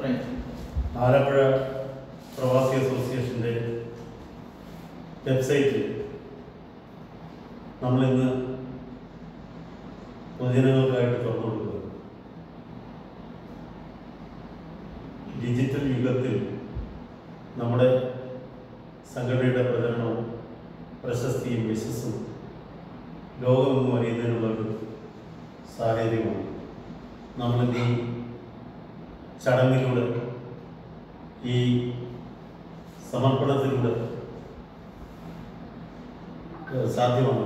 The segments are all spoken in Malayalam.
പറയും ആലപ്പുഴ പ്രവാസി അസോസിയേഷൻ്റെ വെബ്സൈറ്റ് നമ്മളിന്ന് പൊതുജനങ്ങൾക്കായിട്ട് തുറന്നു കൊടുക്കുക ഡിജിറ്റൽ യുഗത്തിൽ നമ്മുടെ സംഘടനയുടെ പ്രചരണവും പ്രശസ്തിയും യശസ്സും ലോകമെങ്ങും അറിയുന്നതിനുള്ളൊരു സാഹചര്യമാണ് നമ്മളിന്ന് ഈ ചടങ്ങിലൂടെ ഈ സമർപ്പണത്തിലൂടെ ഏഹ് സാധ്യമാണ്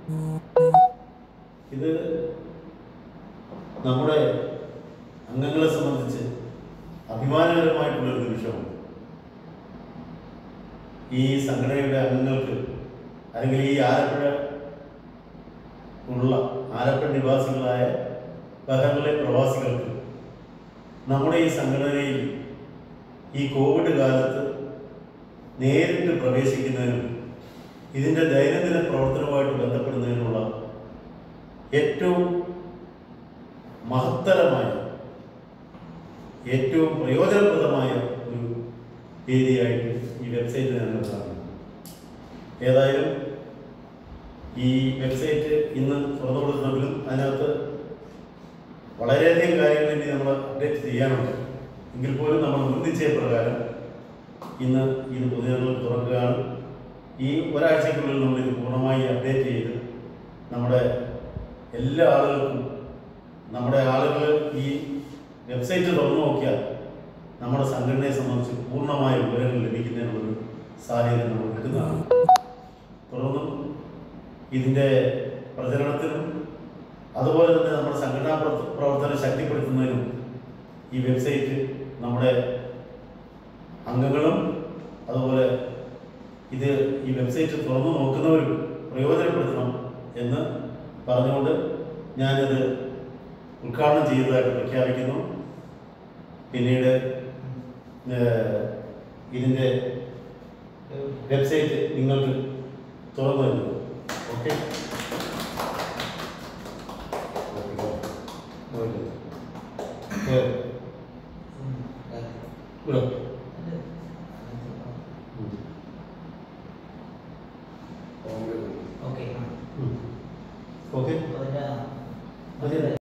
ഇത് നമ്മുടെ അംഗങ്ങളെ സംബന്ധിച്ച് അഭിമാനകരമായിട്ടുള്ളൊരു നിമിഷമാണ് ഈ സംഘടനയുടെ അംഗങ്ങൾക്ക് അല്ലെങ്കിൽ ഈ ആലപ്പുഴ ഉള്ള ആലപ്പുഴ നിവാസികളായ ബഹറിലെ പ്രവാസികൾക്ക് നമ്മുടെ ഈ സംഘടനയിൽ ഈ കോവിഡ് കാലത്ത് നേരിട്ട് പ്രവേശിക്കുന്നതിനും ഇതിൻ്റെ ദൈനംദിന പ്രവർത്തനവുമായിട്ട് ബന്ധപ്പെടുന്നതിനുള്ള ഏറ്റവും മഹത്തരമായ ഏറ്റവും പ്രയോജനപ്രദമായ ഒരു വേദിയായിട്ട് ഈ വെബ്സൈറ്റ് ഞങ്ങൾ കാണുന്നു ഏതായാലും ഈ വെബ്സൈറ്റ് ഇന്ന് തുറന്നു കൊടുക്കുന്നെങ്കിലും അതിനകത്ത് വളരെയധികം കാര്യങ്ങൾ ഇനി നമ്മൾ അപ്ഡേറ്റ് ചെയ്യാനുണ്ട് എങ്കിൽ പോലും നമ്മൾ മുൻനിശ്ചയ പ്രകാരം ഇന്ന് ഇത് പൊതുജനങ്ങൾക്ക് തുറക്കുകയാണ് ഈ ഒരാഴ്ചക്കുള്ളിൽ നമ്മൾ ഇത് പൂർണ്ണമായി അപ്ഡേറ്റ് ചെയ്ത് നമ്മുടെ എല്ലാ ആളുകൾക്കും നമ്മുടെ ആളുകൾ ഈ വെബ്സൈറ്റ് തുറന്നു നോക്കിയാൽ നമ്മുടെ സംഘടനയെ സംബന്ധിച്ച് പൂർണ്ണമായ വിവരങ്ങൾ ലഭിക്കുന്നതിനുള്ളൊരു സാഹചര്യം നമ്മൾ കിട്ടുന്നതാണ് തുടർന്നും ഇതിൻ്റെ പ്രചരണത്തിനും അതുപോലെ തന്നെ നമ്മുടെ സംഘടനാ പ്രവർത്ത- പ്രവർത്തനം ശക്തിപ്പെടുത്തുന്നതിനും ഈ വെബ്സൈറ്റ് നമ്മുടെ അംഗങ്ങളും അതുപോലെ ഇത് ഈ വെബ്സൈറ്റ് തുറന്നു നോക്കുന്നവരും പ്രയോജനപ്പെടുത്തണം എന്ന് പറഞ്ഞുകൊണ്ട് ഞാനിത് ഉദ്ഘാടനം ചെയ്തതായിട്ട് പ്രഖ്യാപിക്കുന്നു പിന്നീട് ഏഹ്, ഇതിൻ്റെ വെബ്സൈറ്റ് നിങ്ങൾക്ക് തുറന്നു തരുന്നു ഓക്കെ ഓക്കെ ഓക്കെ അതിന്റെ അതെ